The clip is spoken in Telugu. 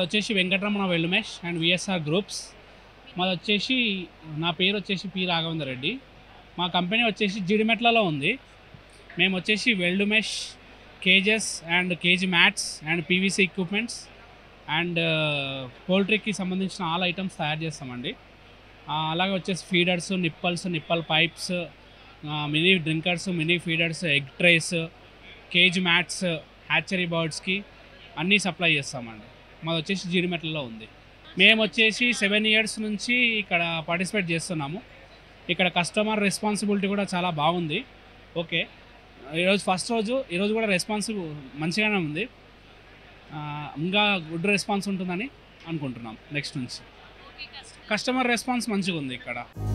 వచ్చేసి Venkataramana weld mesh and VSR groups మాది వచ్చేసి నా పేరు వచ్చేసి పి రాఘవేంద్ర రెడ్డి మా కంపెనీ వచ్చేసి జిడిమెట్లలో ఉంది మేము వచ్చేసి weld mesh cages and cage mats and PVC equipments and పోల్ట్రీకి సంబంధించిన ఆల్ ఐటమ్స్ తయారు చేస్తామండి ఆ, అలాగే వచ్చేసి feeders nipples nipple pipes mini drinkers mini feeders egg trays cage mats hatchery బర్డ్స్కి అన్నీ సప్లై చేస్తామండి మాది వచ్చేసి జీడిమెట్లలో ఉంది మేము వచ్చేసి సెవెన్ ఇయర్స్ నుంచి ఇక్కడ పార్టిసిపేట్ చేస్తున్నాము ఇక్కడ కస్టమర్ రెస్పాన్సిబిలిటీ కూడా చాలా బాగుంది ఓకే ఈరోజు ఫస్ట్ రోజు ఈరోజు కూడా రెస్పాన్స్ మంచిగానే ఉంది ఆ, ఇంకా గుడ్ రెస్పాన్స్ ఉంటుందని అనుకుంటున్నాం నెక్స్ట్ నుంచి కస్టమర్ రెస్పాన్స్ మంచిగా ఉంది ఇక్కడ